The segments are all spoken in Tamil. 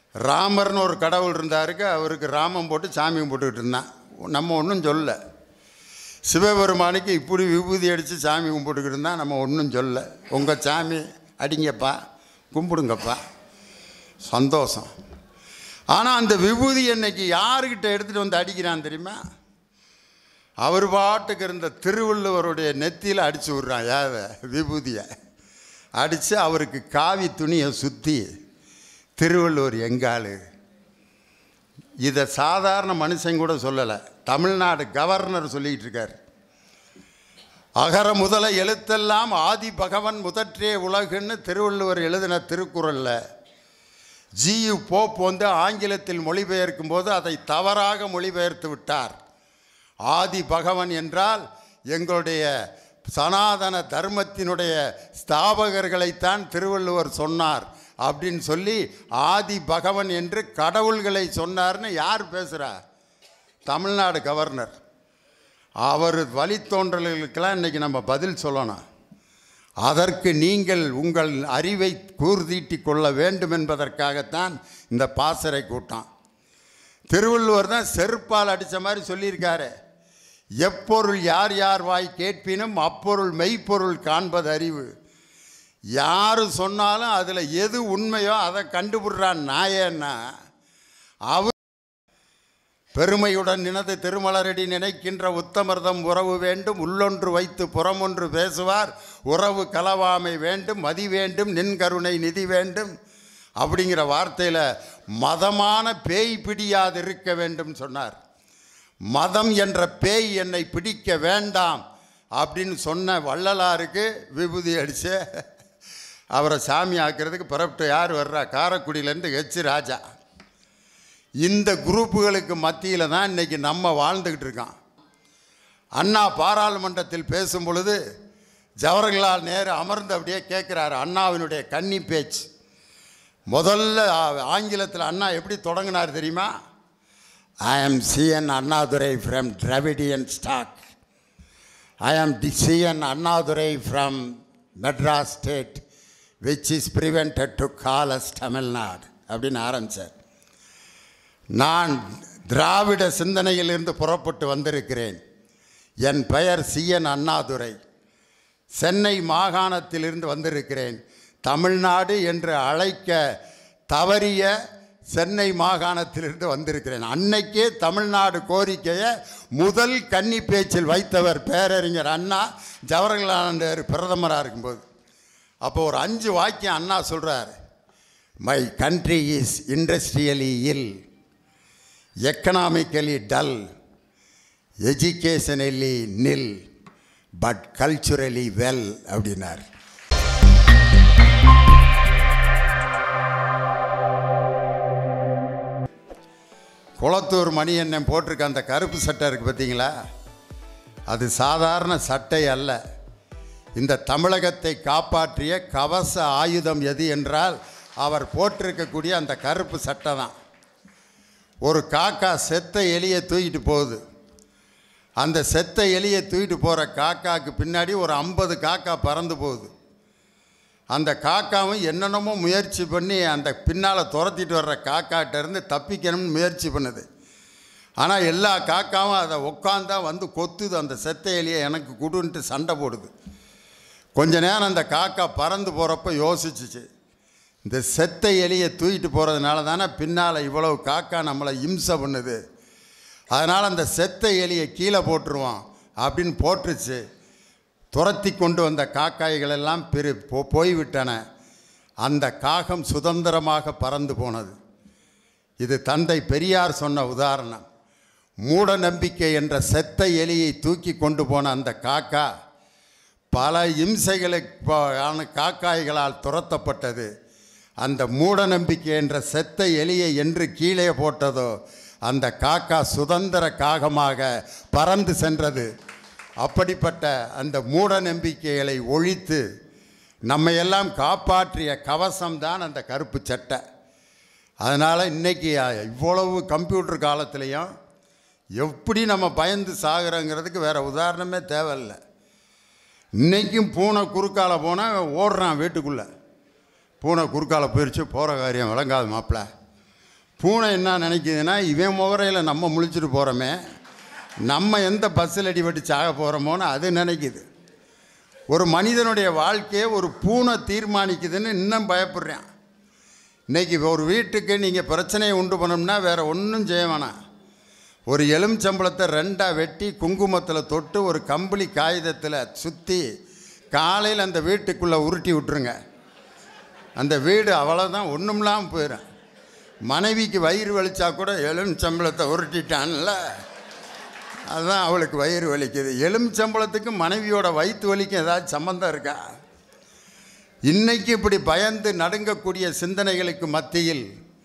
ராமர்னு ஒரு கடவுள் இருந்தாருக்கு அவருக்கு ராமம் போட்டு சாமி கும்பிட்டுக்கிட்டு இருந்தான் நம்ம ஒன்றும் சொல்லல சிவபெருமானுக்கு இப்படி விபூதி அடித்து சாமி கும்பிட்டுக்கிட்டு இருந்தால் நம்ம ஒன்றும் சொல்லல உங்கள் சாமி அடிங்கப்பா கும்பிடுங்கப்பா சந்தோஷம் ஆனால் அந்த விபூதி என்னைக்கு யாருக்கிட்ட எடுத்துகிட்டு வந்து அடிக்கிறான் தெரியுமா அவர் பாட்டுக்கு இருந்த திருவள்ளுவருடைய நெத்தியில் அடித்து விட்றான் யாவை விபூதியை அடித்து அவருக்கு காவி துணியை சுற்றி திருவள்ளுவர் எங்காளு இதை சாதாரண மனுஷன் கூட சொல்லலை தமிழ்நாடு கவர்னர் சொல்லிக்கிட்டு இருக்கார் அகர முதல எழுத்தெல்லாம் ஆதி பகவன் முதற்றே உலகுன்னு திருவள்ளுவர் எழுதின திருக்குறளில் ஜியு போப் வந்து ஆங்கிலத்தில் மொழிபெயர்க்கும் போது அதை தவறாக மொழிபெயர்த்து விட்டார் ஆதி பகவன் என்றால் எங்களுடைய சனாதன தர்மத்தினுடைய ஸ்தாபகர்களைத்தான் திருவள்ளுவர் சொன்னார் அப்படின்னு சொல்லி ஆதி பகவன் என்று கடவுள்களை சொன்னார்னு யார் பேசுகிறா தமிழ்நாடு கவர்னர் அவர் வழித்தோன்றல்களுக்கெல்லாம் இன்றைக்கி நம்ம பதில் சொல்லணும் அதற்கு நீங்கள் உங்கள் அறிவை கூர்தீட்டி கொள்ள வேண்டும் என்பதற்காகத்தான் இந்த பாசறை கூட்டம் திருவள்ளுவர் தான் செருப்பால் அடித்த மாதிரி சொல்லியிருக்காரு எப்பொருள் யார் யார் வாய் கேட்பினும் அப்பொருள் மெய்ப்பொருள் காண்பது அறிவு யார் சொன்னாலும் அதில் எது உண்மையோ அதை கண்டுபிடுறான் நாயன்னா அவர் பெருமையுடன் நினது திருமலரடி நினைக்கின்ற உத்தமர்தம் உறவு வேண்டும் உள்ளொன்று வைத்து புறமொன்று பேசுவார் உறவு கலவாமை வேண்டும் மதி வேண்டும் நின் கருணை நிதி வேண்டும் அப்படிங்கிற வார்த்தையில் மதமான பேய் பிடியாது இருக்க வேண்டும் சொன்னார் மதம் என்ற பேய் என்னை பிடிக்க வேண்டாம் அப்படின்னு சொன்ன வள்ளலாருக்கு விபூதி அடித்து அவரை சாமி ஆக்கிறதுக்கு புறப்பட்டு யார் வர்றா காரைக்குடியிலேருந்து ஹெச் ராஜா இந்த குரூப்புகளுக்கு மத்தியில் தான் இன்றைக்கி நம்ம வாழ்ந்துக்கிட்டு இருக்கோம் அண்ணா பாராளுமன்றத்தில் பேசும் பொழுது ஜவஹர்லால் நேரு அமர்ந்து அப்படியே கேட்குறாரு அண்ணாவினுடைய கன்னி பேச்சு முதல்ல ஆங்கிலத்தில் அண்ணா எப்படி தொடங்கினார் தெரியுமா ஐ ஆம் CN Annadurai from Dravidian stock ஐ ஆம் D CN Annadurai from Madras state which is prevented to call as Tamil Nadu அப்படின்னு ஆரம்பித்தார் நான் திராவிட சிந்தனையிலிருந்து புறப்பட்டு வந்திருக்கிறேன் என் பெயர் சிஎன் அண்ணாதுரை சென்னை மாகாணத்திலிருந்து வந்திருக்கிறேன் தமிழ்நாடு என்று அழைக்க தவறிய சென்னை மாகாணத்திலிருந்து வந்திருக்கிறேன் அன்னைக்கே தமிழ்நாடு கோரிக்கையை முதல் கன்னி பேச்சில் வைத்தவர் பேரறிஞர் அண்ணா ஜவஹர்லால் நேரு பிரதமராக இருக்கும்போது அப்போ ஒரு அஞ்சு வாக்கியம் அண்ணா சொல்கிறார் my country is industrially ill economically dull educationally nil but culturally well அப்படின்னார் குளத்தூர் மணி எண்ணெய் போட்டிருக்க அந்த கருப்பு சட்டை இருக்குது பார்த்தீங்களா அது சாதாரண சட்டை அல்ல இந்த தமிழகத்தை காப்பாற்றிய கவச ஆயுதம் எது என்றால் அவர் போட்டிருக்கக்கூடிய அந்த கருப்பு சட்டை தான் ஒரு காக்கா செத்த எலியை தூக்கிட்டு போகுது அந்த செத்த எலியை தூக்கிட்டு போகிற காக்காவுக்கு பின்னாடி ஒரு ஐம்பது காக்கா பறந்து போகுது அந்த காக்காவும் என்னென்னமோ முயற்சி பண்ணி அந்த பின்னால் துரத்திட்டு வர்ற காக்காட்ட இருந்து தப்பிக்கணும்னு முயற்சி பண்ணுது ஆனால் எல்லா காக்காவும் அதை உட்காந்தா வந்து கொத்துது அந்த செத்த எலியை எனக்கு குடுன்ட்டு சண்டை போடுது கொஞ்ச நேரம் அந்த காக்கா பறந்து போகிறப்ப யோசிச்சுச்சு இந்த செத்த எலியை தூக்கிட்டு போகிறதுனால தானே பின்னால் இவ்வளவு காக்கா நம்மளை இம்சை பண்ணுது அதனால் அந்த செத்த எலியை கீழே போட்டுருவோம் அப்படின்னு போட்டுருச்சு துரத்தி கொண்டு வந்த காக்காய்கள் எல்லாம் பிரி போ போய்விட்டன அந்த காகம் சுதந்திரமாக பறந்து போனது இது தந்தை பெரியார் சொன்ன உதாரணம் மூட நம்பிக்கை என்ற செத்த எலியை தூக்கி கொண்டு போன அந்த காக்கா பல இம்சைகளுக்கான காக்காய்களால் துரத்தப்பட்டது அந்த மூட நம்பிக்கை என்ற செத்த எலியை என்று கீழே போட்டதோ அந்த காக்கா சுதந்திர காகமாக பறந்து சென்றது அப்படிப்பட்ட அந்த மூட நம்பிக்கைகளை ஒழித்து நம்ம எல்லாம் காப்பாற்றிய கவசம்தான் அந்த கருப்பு சட்டை அதனால் இன்றைக்கி இவ்வளவு கம்ப்யூட்டர் காலத்துலேயும் எப்படி நம்ம பயந்து சாகிறோங்கிறதுக்கு வேறு உதாரணமே தேவையில்லை இன்றைக்கும் பூனை குறுக்கால போனால் ஓடுறான் வீட்டுக்குள்ளே பூனை குறுக்கால போயிடுச்சு போகிற காரியம் விளங்காது மாப்பிள்ள பூனை என்ன நினைக்குதுன்னா இவன் முகரையில் நம்ம முழிச்சிட்டு போகிறோமே நம்ம எந்த பஸ்ஸில் அடிபட்டு சாக போகிறோமோன்னு அது நினைக்குது ஒரு மனிதனுடைய வாழ்க்கையை ஒரு பூனை தீர்மானிக்குதுன்னு இன்னும் பயப்படுறேன் இன்றைக்கி ஒரு வீட்டுக்கு நீங்கள் பிரச்சனையை உண்டு பண்ணோம்னா வேறு ஒன்றும் செய்ய வேணாம் ஒரு எலுமிச்சம்பளத்தை ரெண்டாக வெட்டி குங்குமத்தில் தொட்டு ஒரு கம்பளி காகிதத்தில் சுற்றி காலையில் அந்த வீட்டுக்குள்ளே உருட்டி விட்டுருங்க அந்த வீடு அவ்வளோதான் ஒன்றும்லாம் போயிடும் மனைவிக்கு வயிறு வலிச்சா கூட எலுமிச்சம்பளத்தை உருட்டிட்டான்ல அதுதான் அவளுக்கு வயிறு வலிக்குது எலுமிச்சம்பளத்துக்கு மனைவியோட வயிற்று வலிக்கும் ஏதாச்சும் சம்மந்தம் இருக்கா இன்னைக்கு இப்படி பயந்து நடுங்கக்கூடிய சிந்தனைகளுக்கு மத்தியில்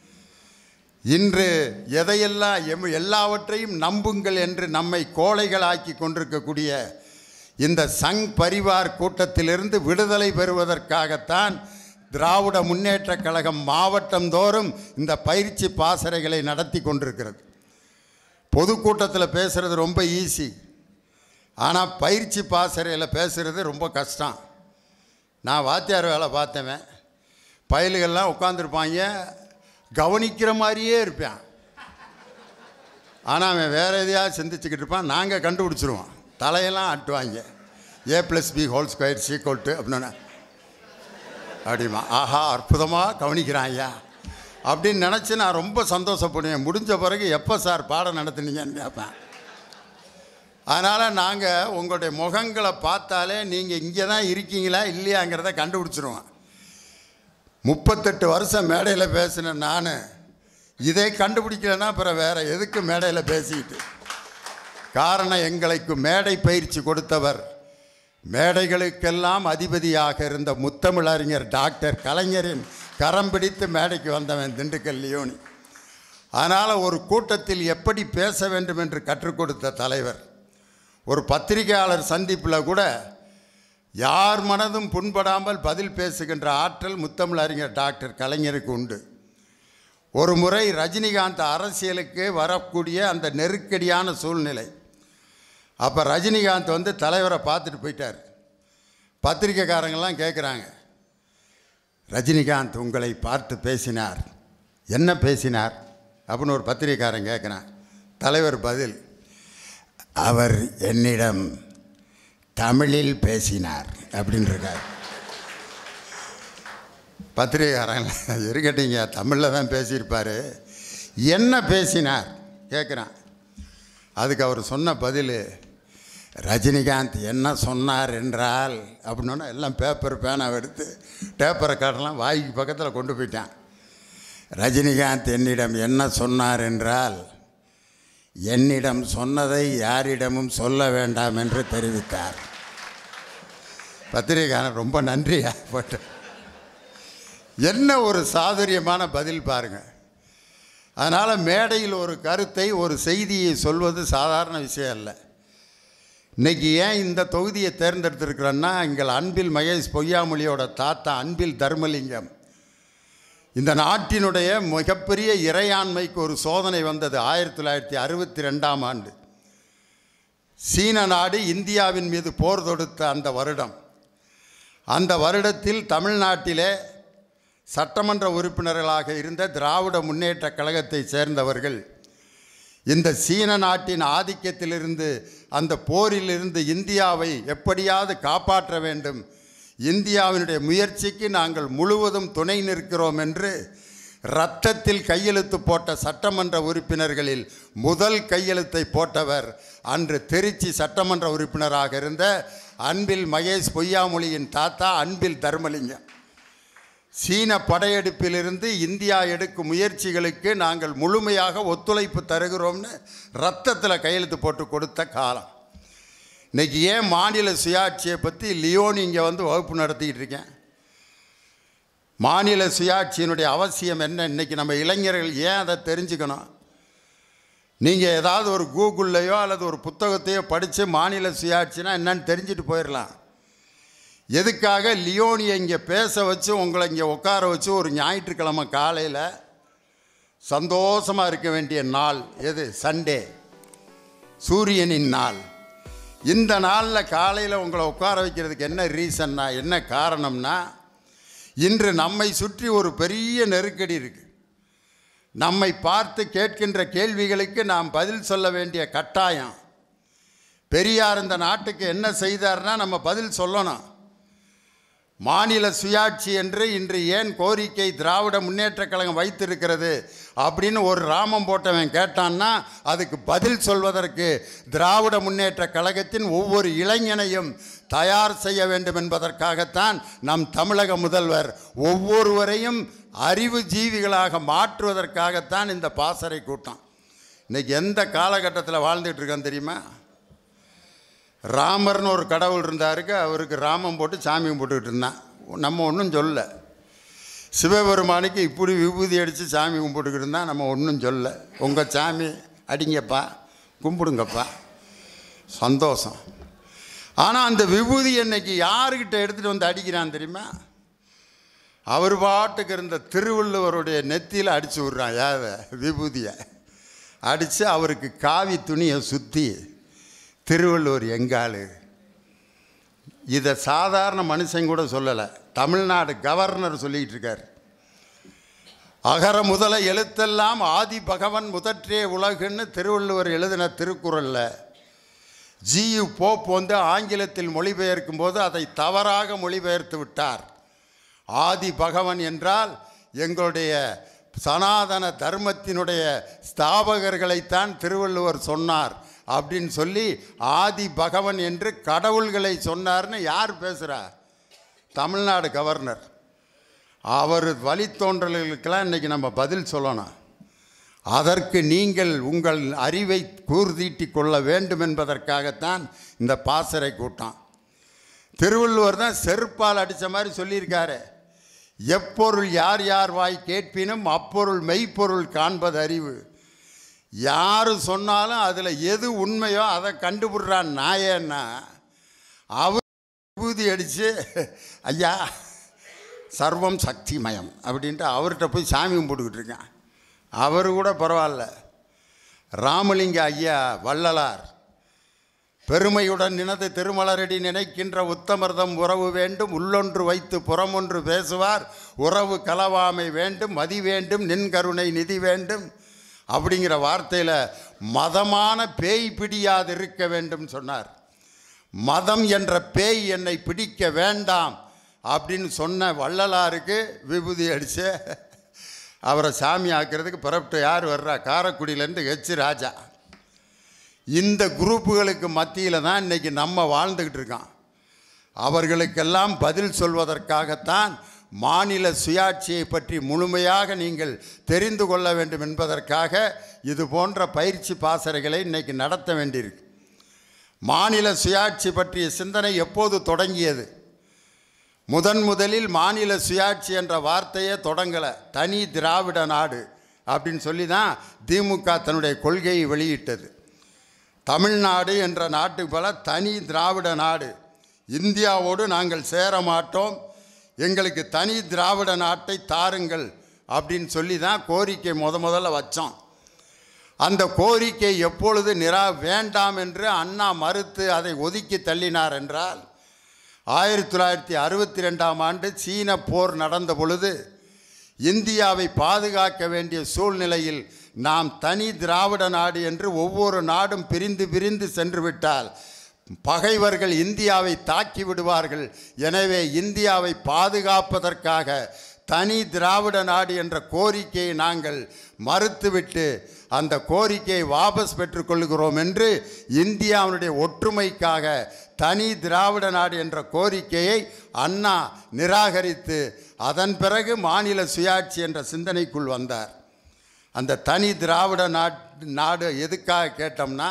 இன்று எதையெல்லாம் எம் எல்லாவற்றையும் நம்புங்கள் என்று நம்மை கோழைகளாக்கி கொண்டிருக்கக்கூடிய இந்த சங் பரிவார் கூட்டத்திலிருந்து விடுதலை பெறுவதற்காகத்தான் திராவிட முன்னேற்றக் கழகம் மாவட்டந்தோறும் இந்த பயிற்சி பாசறைகளை நடத்தி கொண்டிருக்கிறது பொதுக்கூட்டத்தில் பேசுகிறது ரொம்ப ஈஸி ஆனால் பயிற்சி பாசறையில் பேசுகிறது ரொம்ப கஷ்டம் நான் வாத்தியார் வேலை பார்த்தவன் பயலுகள்லாம் உட்காந்துருப்பாங்க கவனிக்கிற மாதிரியே இருப்பான் ஆனால் அவன் வேறு எதையாவது சிந்திச்சுக்கிட்டு இருப்பான் நாங்கள் கண்டுபிடிச்சிருவோம் தலையெல்லாம் ஆட்டுவாங்க A plus B whole square சீக்கோல்ட்டு அப்படின்னா அப்படிமா ஆஹா அற்புதமாக கவனிக்கிறான் ஐயா அப்படின்னு நினச்சி நான் ரொம்ப சந்தோஷப்படுவேன் முடிஞ்ச பிறகு எப்போ சார் பாடம் நடத்துனீங்கன்னு கேட்பேன் அதனால் நாங்கள் உங்களுடைய முகங்களை பார்த்தாலே நீங்கள் இங்கே தான் இருக்கீங்களா இல்லையாங்கிறத கண்டுபிடிச்சிருவோம் முப்பத்தெட்டு வருஷம் மேடையில் பேசின நான் இதை கண்டுபிடிக்கலன்னா அப்புறம் வேறு எதுக்கு மேடையில் பேசிக்கிட்டு காரணம் எங்களுக்கு மேடை பயிற்சி கொடுத்தவர் மேடைகளுக்கெல்லாம் அதிபதியாக இருந்த முத்தமிழறிஞர் டாக்டர் கலைஞரின் கரம் பிடித்து மேடைக்கு வந்தவன் திண்டுக்கல் லியோனி அதனால் ஒரு கூட்டத்தில் எப்படி பேச வேண்டும் என்று கற்றுக் கொடுத்த தலைவர் ஒரு பத்திரிகையாளர் சந்திப்பில் கூட யார் மனதும் புண்படாமல் பதில் பேசுகின்ற ஆற்றல் முத்தமிழறிஞர் டாக்டர் கலைஞருக்கு உண்டு ஒரு முறை ரஜினிகாந்த் அரசியலுக்கு வரக்கூடிய அந்த நெருக்கடியான சூழ்நிலை அப்போ ரஜினிகாந்த் வந்து தலைவரை பார்த்துட்டு போயிட்டார் பத்திரிக்கைக்காரங்கெல்லாம் கேட்குறாங்க ரஜினிகாந்த் உங்களை பார்த்து பேசினார் என்ன பேசினார் அப்படின்னு ஒரு பத்திரிக்கைக்காரன் கேட்குறான் தலைவர் பதில் அவர் என்னிடம் தமிழில் பேசினார் அப்படின்னு இருக்கார் பத்திரிகைக்காரங்க இருக்கட்டீங்க தமிழில் தான் பேசியிருப்பார் என்ன பேசினார் கேட்குறான் அதுக்கு அவர் சொன்ன பதில் ரஜினிகாந்த் என்ன சொன்னார் என்றால் அப்படின்னா எல்லாம் பேப்பர் பேனாவை எடுத்து பேப்பரை காட்டலாம் வாய்க்கு பக்கத்தில் கொண்டு போயிட்டான் ரஜினிகாந்த் என்னிடம் என்ன சொன்னார் என்றால் என்னிடம் சொன்னதை யாரிடமும் சொல்ல வேண்டாம் என்று தெரிவித்தார் பத்திரிகைக்காரன் ரொம்ப நன்றியா போட்டு என்ன ஒரு சாதுரியமான பதில் பாருங்க அதனால் மேடையில் ஒரு கருத்தை ஒரு செய்தியை சொல்வது சாதாரண விஷயம் அல்ல இன்னைக்கு ஏன் இந்த தொகுதியை தேர்ந்தெடுத்திருக்கிறோன்னா எங்கள் அன்பில் மகேஷ் பொய்யாமொழியோட தாத்தா அன்பில் தர்மலிங்கம் இந்த நாட்டினுடைய மிகப்பெரிய இறையாண்மைக்கு ஒரு சோதனை வந்தது ஆயிரத்தி தொள்ளாயிரத்தி அறுபத்தி ரெண்டாம் ஆண்டு சீன நாடு இந்தியாவின் மீது போர் தொடுத்த அந்த வருடம் அந்த வருடத்தில் தமிழ்நாட்டிலே சட்டமன்ற உறுப்பினர்களாக இருந்த திராவிட முன்னேற்ற கழகத்தைச் சேர்ந்தவர்கள் இந்த சீன நாட்டின் ஆதிக்கத்திலிருந்து அந்த போரிலிருந்து இந்தியாவை எப்படியாவது காப்பாற்ற வேண்டும் இந்தியாவினுடைய முயற்சிக்கு நாங்கள் முழுவதும் துணை நிற்கிறோம் என்று இரத்தத்தில் கையெழுத்து போட்ட சட்டமன்ற உறுப்பினர்களில் முதல் கையெழுத்தை போட்டவர் அன்று திருச்சி சட்டமன்ற உறுப்பினராக இருந்த அன்பில் மகேஷ் பொய்யாமொழியின் தாத்தா அன்பில் தர்மலிங்கம் சீன படையெடுப்பிலிருந்து இந்தியா எடுக்கும் முயற்சிகளுக்கு நாங்கள் முழுமையாக ஒத்துழைப்பு தருகிறோம்னு ரத்தத்தில் கையெழுத்து போட்டு கொடுத்த காலம் இன்றைக்கி ஏன் மாநில சுயாட்சியை பற்றி லியோன் இங்கே வந்து வகுப்பு நடத்திக்கிட்டு இருக்கேன் மாநில சுயாட்சியினுடைய அவசியம் என்ன இன்றைக்கி நம்ம இளைஞர்கள் ஏன் அதை தெரிஞ்சுக்கணும் நீங்கள் ஏதாவது ஒரு கூகுள்லையோ அல்லது ஒரு புத்தகத்தையோ படித்து மாநில சுயாட்சினா என்னன்னு தெரிஞ்சுட்டு போயிடலாம் எதுக்காக லியோனியை இங்கே பேச வச்சு உங்களை இங்கே உட்கார வச்சு ஒரு ஞாயிற்றுக்கிழமை காலையில் சந்தோஷமாக இருக்க வேண்டிய நாள் எது சண்டே சூரியனின் நாள் இந்த நாளில் காலையில் உங்களை உட்கார வைக்கிறதுக்கு என்ன ரீசன்னா என்ன காரணம்னா இன்று நம்மை சுற்றி ஒரு பெரிய நெருக்கடி இருக்குது நம்மை பார்த்து கேட்கின்ற கேள்விகளுக்கு நாம் பதில் சொல்ல வேண்டிய கட்டாயம் பெரியார் இந்த நாட்டுக்கு என்ன செய்தார்னா நம்ம பதில் சொல்லணும் மாநில சுயாட்சி என்று இன்று ஏன் கோரிக்கை திராவிட முன்னேற்றக் கழகம் வைத்திருக்கிறது அப்படின்னு ஒரு ராமம் போட்டவன் கேட்டான்னா அதுக்கு பதில் சொல்வதற்கு திராவிட முன்னேற்றக் கழகத்தின் ஒவ்வொரு இளைஞனையும் தயார் செய்ய வேண்டும் என்பதற்காகத்தான் நம் தமிழக முதல்வர் ஒவ்வொருவரையும் அறிவு ஜீவிகளாக மாற்றுவதற்காகத்தான் இந்த பாசறை கூட்டம் இன்னைக்கு எந்த காலகட்டத்தில் வாழ்ந்துட்டு இருக்கோம் தெரியுமா ராமர்னு ஒரு கடவுள் இருந்தாருக்கு அவருக்கு ராமம் போட்டு சாமி கும்பிட்டுக்கிட்டு இருந்தான் நம்ம ஒன்றும் சொல்ல சிவபெருமானுக்கு இப்படி விபூதி அடித்து சாமி கும்பிட்டுக்கிட்டு இருந்தால் நம்ம ஒன்றும் சொல்ல உங்கள் சாமி அடிங்கப்பா கும்பிடுங்கப்பா சந்தோஷம் ஆனால் அந்த விபூதி என்னைக்கு யாருக்கிட்ட எடுத்துகிட்டு வந்து அடிக்கிறான் தெரியுமா அவர் பாட்டுக்கு இருந்த திருவள்ளுவருடைய நெத்தியில் அடித்து விட்றான் யாத விபூதியை அடித்து அவருக்கு காவி துணியை சுற்றி திருவள்ளுவர் எங்காளு இதை சாதாரண மனுஷன் கூட சொல்லலை தமிழ்நாடு கவர்னர் சொல்லிகிட்டு இருக்கார் அகர முதல எழுத்தெல்லாம் ஆதி பகவன் முதற்றே உலகுன்னு திருவள்ளுவர் எழுதின திருக்குறளில் ஜியு போப் வந்து ஆங்கிலத்தில் மொழிபெயர்க்கும் போது அதை தவறாக மொழிபெயர்த்து விட்டார் ஆதி பகவன் என்றால் எங்களுடைய சனாதன தர்மத்தினுடைய ஸ்தாபகர்களைத்தான் திருவள்ளுவர் சொன்னார் அப்படின்னு சொல்லி ஆதி பகவன் என்று கடவுள்களை சொன்னார்னு யார் பேசுகிறா தமிழ்நாடு கவர்னர் அவர் வழித்தோன்றல்களுக்கெல்லாம் இன்றைக்கி நம்ம பதில் சொல்லணும் அதற்கு நீங்கள் உங்கள் அறிவை கூர்தீட்டி கொள்ள வேண்டும் என்பதற்காகத்தான் இந்த பாசறை கூட்டம் திருவள்ளுவர் தான் செருப்பால் அடித்த மாதிரி சொல்லியிருக்காரு எப்பொருள் யார் யார் வாய் கேட்பினும் அப்பொருள் மெய்ப்பொருள் காண்பது அறிவு யார் சொன்னாலும் அதில் எது உண்மையோ அதை கண்டுபிடுறான் நாயன்னா அவர் விபூதி அடித்து ஐயா சர்வம் சக்திமயம் அப்படின்ட்டு அவர்கிட்ட போய் சாமி கும்பிட்டுக்கிட்டு இருக்கேன் அவர் கூட பரவாயில்ல ராமலிங்க ஐயா வள்ளலார் பெருமையுடன் நினது திருமலரடி நினைக்கின்ற உத்தமர்தம் உறவு வேண்டும் உள்ளொன்று வைத்து புறமொன்று பேசுவார் உறவு கலவாமை வேண்டும் மதி வேண்டும் நின் கருணை நிதி வேண்டும் அப்படிங்கிற வார்த்தையில் மதமான பேய் பிடியாது இருக்க வேண்டும் சொன்னார் மதம் என்ற பேய் என்னை பிடிக்க வேண்டாம் அப்படின்னு சொன்ன வள்ளலாருக்கு விபூதி அடித்து அவரை சாமி ஆக்கிறதுக்கு புறப்பட்டு யார் வர்றா காரைக்குடியிலேருந்து ஹெச் ராஜா இந்த குரூப்புகளுக்கு மத்தியில் தான் இன்றைக்கி நம்ம வாழ்ந்துக்கிட்டு இருக்கோம் அவர்களுக்கெல்லாம் பதில் சொல்வதற்காகத்தான் மாநில சுயாட்சியை பற்றி முழுமையாக நீங்கள் தெரிந்து கொள்ள வேண்டும் என்பதற்காக இது போன்ற பயிற்சி பாசறைகளை இன்றைக்கி நடத்த வேண்டியிருக்கு மாநில சுயாட்சி பற்றிய சிந்தனை எப்போது தொடங்கியது முதன் முதலில் மாநில சுயாட்சி என்ற வார்த்தையே தொடங்கலை தனி திராவிட நாடு அப்படின்னு சொல்லி தான் திமுக தன்னுடைய கொள்கையை வெளியிட்டது தமிழ்நாடு என்ற நாட்டுக்கு பல தனி திராவிட நாடு இந்தியாவோடு நாங்கள் சேர மாட்டோம் எங்களுக்கு தனி திராவிட நாட்டை தாருங்கள் அப்படின்னு சொல்லி தான் கோரிக்கை முத முதல்ல வச்சோம் அந்த கோரிக்கை எப்பொழுது நிரா வேண்டாம் என்று அண்ணா மறுத்து அதை ஒதுக்கி தள்ளினார் என்றால் ஆயிரத்தி தொள்ளாயிரத்தி அறுபத்தி ரெண்டாம் ஆண்டு சீன போர் நடந்த பொழுது இந்தியாவை பாதுகாக்க வேண்டிய சூழ்நிலையில் நாம் தனி திராவிட நாடு என்று ஒவ்வொரு நாடும் பிரிந்து பிரிந்து சென்று விட்டால் பகைவர்கள் இந்தியாவை தாக்கி விடுவார்கள் எனவே இந்தியாவை பாதுகாப்பதற்காக தனி திராவிட நாடு என்ற கோரிக்கையை நாங்கள் மறுத்துவிட்டு அந்த கோரிக்கையை வாபஸ் பெற்றுக்கொள்கிறோம் என்று இந்தியாவினுடைய ஒற்றுமைக்காக தனி திராவிட நாடு என்ற கோரிக்கையை அண்ணா நிராகரித்து அதன் பிறகு மாநில சுயாட்சி என்ற சிந்தனைக்குள் வந்தார் அந்த தனி திராவிட நாட் நாடு எதுக்காக கேட்டோம்னா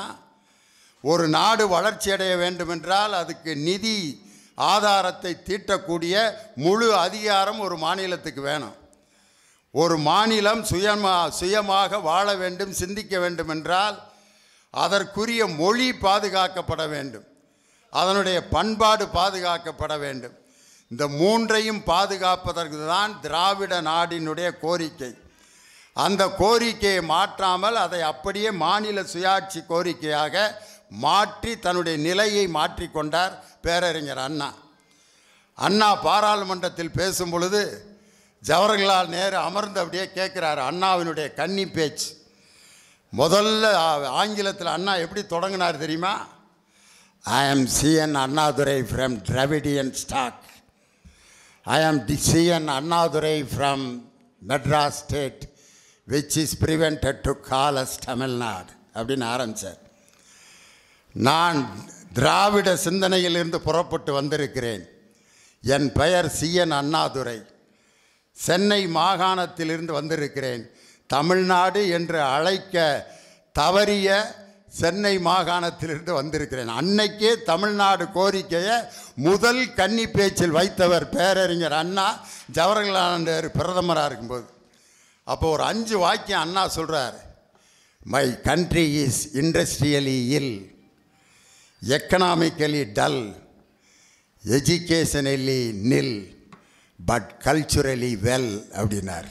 ஒரு நாடு வளர்ச்சி அடைய வேண்டுமென்றால் அதுக்கு நிதி ஆதாரத்தை தீட்டக்கூடிய முழு அதிகாரம் ஒரு மாநிலத்துக்கு வேணும் ஒரு மாநிலம் சுயமா சுயமாக வாழ வேண்டும் சிந்திக்க வேண்டும் என்றால் அதற்குரிய மொழி பாதுகாக்கப்பட வேண்டும் அதனுடைய பண்பாடு பாதுகாக்கப்பட வேண்டும் இந்த மூன்றையும் பாதுகாப்பதற்கு தான் திராவிட நாடினுடைய கோரிக்கை அந்த கோரிக்கையை மாற்றாமல் அதை அப்படியே மாநில சுயாட்சி கோரிக்கையாக மாற்றி தன்னுடைய நிலையை மாற்றிக்கொண்டார் பேரறிஞர் அண்ணா அண்ணா பாராளுமன்றத்தில் பேசும் பொழுது ஜவஹர்லால் நேரு அமர்ந்து அப்படியே கேட்குறாரு அண்ணாவினுடைய கன்னி பேச்சு முதல்ல ஆங்கிலத்தில் அண்ணா எப்படி தொடங்கினார் தெரியுமா ஐ ஆம் CN Annadurai from Dravidian stock ஐ ஆம் D CN Annadurai from Madras state which is prevented to call as Tamil Nadu அப்படின்னு ஆரம்பித்தார் நான் திராவிட சிந்தனையிலிருந்து புறப்பட்டு வந்திருக்கிறேன் என் பெயர் சிஎன் அண்ணாதுரை சென்னை மாகாணத்திலிருந்து வந்திருக்கிறேன் தமிழ்நாடு என்று அழைக்க தவறிய சென்னை மாகாணத்திலிருந்து வந்திருக்கிறேன் அன்னைக்கே தமிழ்நாடு கோரிக்கையை முதல் கன்னி பேச்சில் வைத்தவர் பேரறிஞர் அண்ணா ஜவஹர்லால் நேரு பிரதமராக இருக்கும்போது அப்போ ஒரு அஞ்சு வாக்கியம் அண்ணா சொல்கிறார் my country is industrially ill economically dull educationally nil but culturally well அப்படின்னார்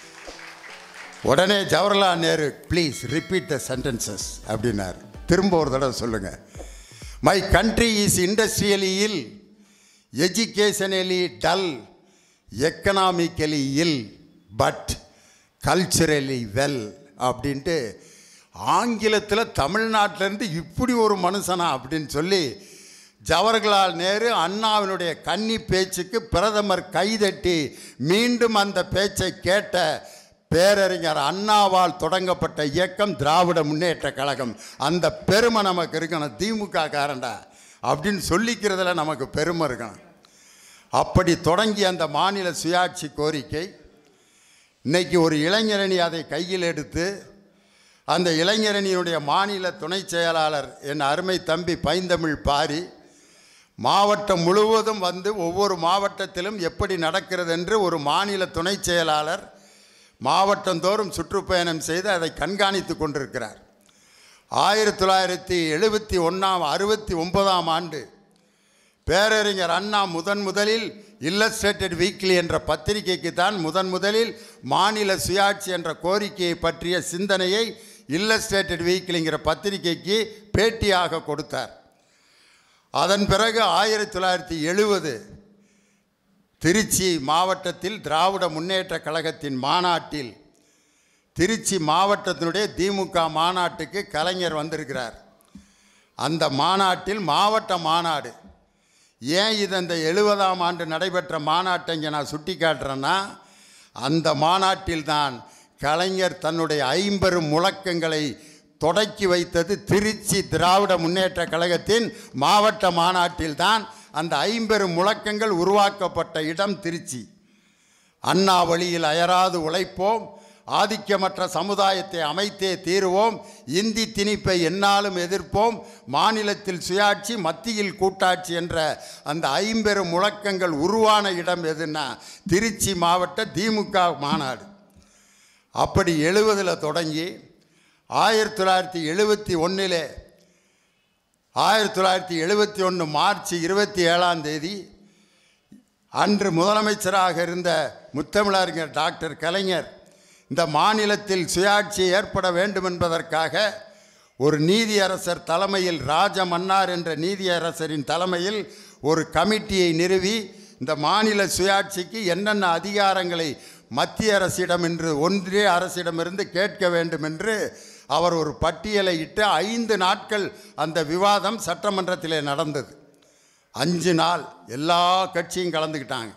உடனே Jawaharlal Nehru please repeat the sentences அப்படின்னார் திரும்ப ஒரு தடவை சொல்லுங்கள் my country is industrially ill educationally dull economically ill but culturally well அப்படின்ட்டு ஆங்கிலத்தில் தமிழ்நாட்டிலேருந்து இப்படி ஒரு மனுஷனா அப்படின்னு சொல்லி ஜவஹர்லால் நேரு அண்ணாவினுடைய கன்னி பேச்சுக்கு பிரதமர் கைதட்டி மீண்டும் அந்த பேச்சை கேட்ட பேரறிஞர் அண்ணாவால் தொடங்கப்பட்ட இயக்கம் திராவிட முன்னேற்ற கழகம் அந்த பெருமை நமக்கு இருக்கணும் திமுக காரண்டா அப்படின்னு சொல்லிக்கிறதுல நமக்கு பெருமை இருக்கணும் அப்படி தொடங்கி அந்த மாநில சுயாட்சி கோரிக்கை இன்னைக்கு ஒரு இளைஞரணி அதை கையில் எடுத்து அந்த இளைஞரணியினுடைய மாநில துணை செயலாளர் என் அருமை தம்பி பைந்தமிழ் பாரி மாவட்டம் முழுவதும் வந்து ஒவ்வொரு மாவட்டத்திலும் எப்படி நடக்கிறது என்று ஒரு மாநில துணை செயலாளர் மாவட்டந்தோறும் சுற்றுப்பயணம் செய்து அதை கண்காணித்து கொண்டிருக்கிறார் ஆயிரத்தி தொள்ளாயிரத்தி எழுபத்தி ஒன்றாம் அறுபத்தி ஒன்பதாம் ஆண்டு பேரறிஞர் அண்ணா முதன் முதலில் இல்லஸ்ட்ரேட்டட் வீக்லி என்ற பத்திரிகைக்கு தான் முதன் முதலில் மாநில சுயாட்சி என்ற கோரிக்கையை பற்றிய சிந்தனையை இல்லஸ்ட்ரேட்டட் வீக்லிங்கிற பத்திரிகைக்கு பேட்டியாக கொடுத்தார் அதன் பிறகு ஆயிரத்தி தொள்ளாயிரத்தி எழுபது திருச்சி மாவட்டத்தில் திராவிட முன்னேற்ற கழகத்தின் மாநாட்டில் திருச்சி மாவட்டத்தினுடைய திமுக மாநாட்டுக்கு கலைஞர் வந்திருக்கிறார் அந்த மாநாட்டில் மாவட்ட மாநாடு ஏன் இது அந்த எழுபதாம் ஆண்டு நடைபெற்ற மாநாட்டை இங்கே நான் சுட்டி காட்டுறேன்னா அந்த மாநாட்டில் தான் கலைஞர் தன்னுடைய ஐம்பெரும் முழக்கங்களை தொடக்கி வைத்தது திருச்சி திராவிட முன்னேற்ற கழகத்தின் மாவட்ட மாநாட்டில் தான் அந்த ஐம்பெரும் முழக்கங்கள் உருவாக்கப்பட்ட இடம் திருச்சி அண்ணா வழியில் அயராது உழைப்போம் ஆதிக்கமற்ற சமுதாயத்தை அமைத்தே தீருவோம் இந்தி திணிப்பை எந்நாளும் எதிர்ப்போம் மாநிலத்தில் சுயாட்சி மத்தியில் கூட்டாட்சி என்ற அந்த ஐம்பெரும் முழக்கங்கள் உருவான இடம் எதுன்னா திருச்சி மாவட்ட திமுக மாநாடு அப்படி எழுபதில் தொடங்கி ஆயிரத்தி தொள்ளாயிரத்தி எழுபத்தி ஒன்றிலே ஆயிரத்தி தொள்ளாயிரத்தி எழுபத்தி ஒன்று மார்ச் இருபத்தி ஏழாம் தேதி அன்று முதலமைச்சராக இருந்த முத்தமிழறிஞர் டாக்டர் கலைஞர் இந்த மாநிலத்தில் சுயாட்சி ஏற்பட வேண்டும் என்பதற்காக ஒரு நீதியரசர் தலைமையில் ராஜ மன்னார் என்ற நீதியரசரின் தலைமையில் ஒரு கமிட்டியை நிறுவி இந்த மாநில சுயாட்சிக்கு என்னென்ன அதிகாரங்களை மத்திய அரசிடம் என்று ஒன்றிய அரசிடமிருந்து கேட்க வேண்டும் என்று அவர் ஒரு பட்டியலை இட்டு ஐந்து நாட்கள் அந்த விவாதம் சட்டமன்றத்திலே நடந்தது அஞ்சு நாள் எல்லா கட்சியும் கலந்துக்கிட்டாங்க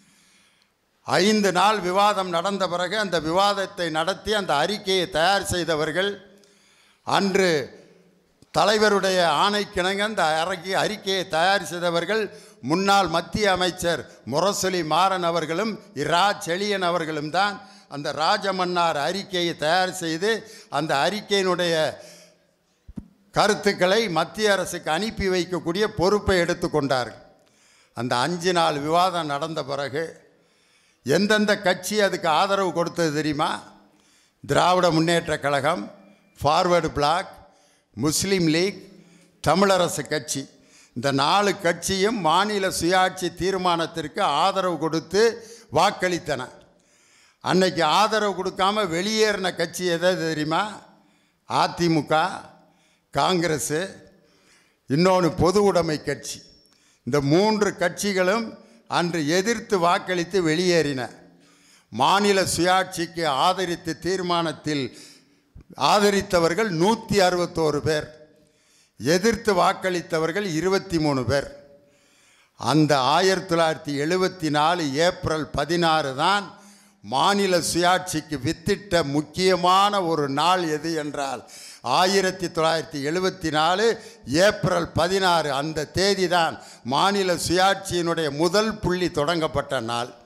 ஐந்து நாள் விவாதம் நடந்த பிறகு அந்த விவாதத்தை நடத்தி அந்த அறிக்கையை தயார் செய்தவர்கள் அன்று தலைவருடைய ஆணைக்கிணங்க அந்த அறிக்கை அறிக்கையை தயார் செய்தவர்கள் முன்னாள் மத்திய அமைச்சர் முரசொலி மாறன் அவர்களும் இரா செழியன் அவர்களும் தான் அந்த ராஜமன்னார் அறிக்கையை தயார் செய்து அந்த அறிக்கையினுடைய கருத்துக்களை மத்திய அரசுக்கு அனுப்பி வைக்கக்கூடிய பொறுப்பை எடுத்துக்கொண்டார்கள் அந்த அஞ்சு நாள் விவாதம் நடந்த பிறகு எந்தெந்த கட்சி அதுக்கு ஆதரவு கொடுத்தது தெரியுமா Dravida Munnetra Kazhagam forward bloc Muslim league Tamilarasu Katchi இந்த நாலு கட்சியும் மாநில சுயாட்சி தீர்மானத்திற்கு ஆதரவு கொடுத்து வாக்களித்தன அன்னைக்கு ஆதரவு கொடுக்காம வெளியேறின கட்சி எதாவது தெரியுமா அதிமுக காங்கிரஸு இன்னொன்று பொது உடைமை கட்சி இந்த மூன்று கட்சிகளும் அன்று எதிர்த்து வாக்களித்து வெளியேறின மாநில சுயாட்சிக்கு ஆதரித்து தீர்மானத்தில் ஆதரித்தவர்கள் நூற்றி அறுபத்தோரு பேர் எதிர்த்து வாக்களித்தவர்கள் இருபத்தி மூணு பேர் அந்த ஆயிரத்தி தொள்ளாயிரத்தி எழுபத்தி நாலு ஏப்ரல் பதினாறு தான் மாநில சுயாட்சிக்கு வித்திட்ட முக்கியமான ஒரு நாள் எது என்றால் ஆயிரத்தி தொள்ளாயிரத்தி எழுபத்தி நாலு ஏப்ரல் பதினாறு அந்த தேதி தான் மாநில சுயாட்சியினுடைய முதல் புள்ளி தொடங்கப்பட்ட நாள்